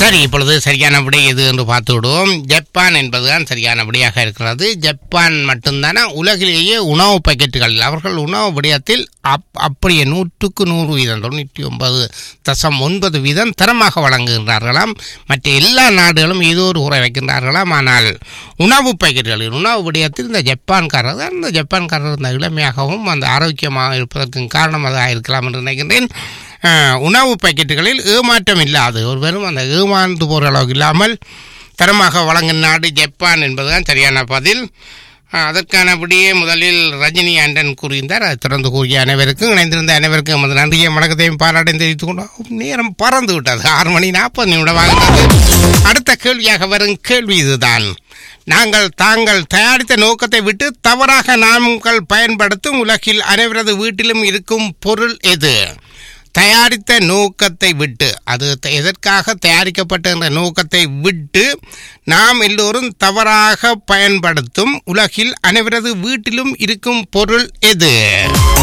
சரி இப்பொழுது சரியான விடை எது என்று பார்த்து விடுவோம் ஜப்பான் என்பதுதான் சரியான விடையாக இருக்கிறது ஜப்பான் மட்டும்தானே உலகிலேயே உணவு பாக்கெட்டுகள் அவர்கள் உணவு விடயத்தில் அப் அப்படியே நூற்றுக்கு நூறு வீதம் தொண்ணூற்றி ஒன்பது தசம் ஒன்பது வீதம் தரமாக வழங்குகின்றார்களாம் மற்ற எல்லா நாடுகளும் ஏதோ ஒரு உரை வைக்கின்றார்களாம் ஆனால் உணவு பாக்கெட்டுகளில் உணவு விடயத்தில் இந்த ஜப்பான்காரர் தான் இந்த ஜப்பான்காரர் இந்த இளமையாகவும் அந்த ஆரோக்கியமாக இருப்பதற்கு காரணம் அதாக இருக்கலாம் என்று நினைக்கின்றேன் அஹ், உணவு பாக்கெட்டுகளில் ஏமாற்றம் இல்லாது ஒரு வெறும் அந்த ஏமாந்து போகிற அளவுக்கு இல்லாமல் தரமாக வழங்கும் நாடு ஜப்பான் என்பதுதான் சரியான பதில் அஹ், அதற்கானபடியே முதலில் ரஜினி ஆண்டன் கூறியிருந்தார் அதை தொடர்ந்து கூறிய அனைவருக்கும் இணைந்திருந்த அனைவருக்கும் நமது நன்றியை வணக்கத்தையும் பாராட்டையும் தெரிவித்துக் கொண்டோம் நேரம் பறந்து விட்டது ஆறு மணி நாற்பது நிமிடமாக அடுத்த கேள்வியாக வரும் கேள்வி இதுதான் நாங்கள் தாங்கள் தயாரித்த நோக்கத்தை விட்டு தவறாக நாங்கள் பயன்படுத்தும் உலகில் அனைவரது வீட்டிலும் இருக்கும் பொருள் எது தயாரித்த நோக்கத்தை விட்டு அது த- எதற்காக தயாரிக்கப்பட்ட என்ற நோக்கத்தை விட்டு நாம் எல்லோரும் தவறாக பயன்படுத்தும் உலகில் அனைவரது வீட்டிலும் இருக்கும் பொருள் எது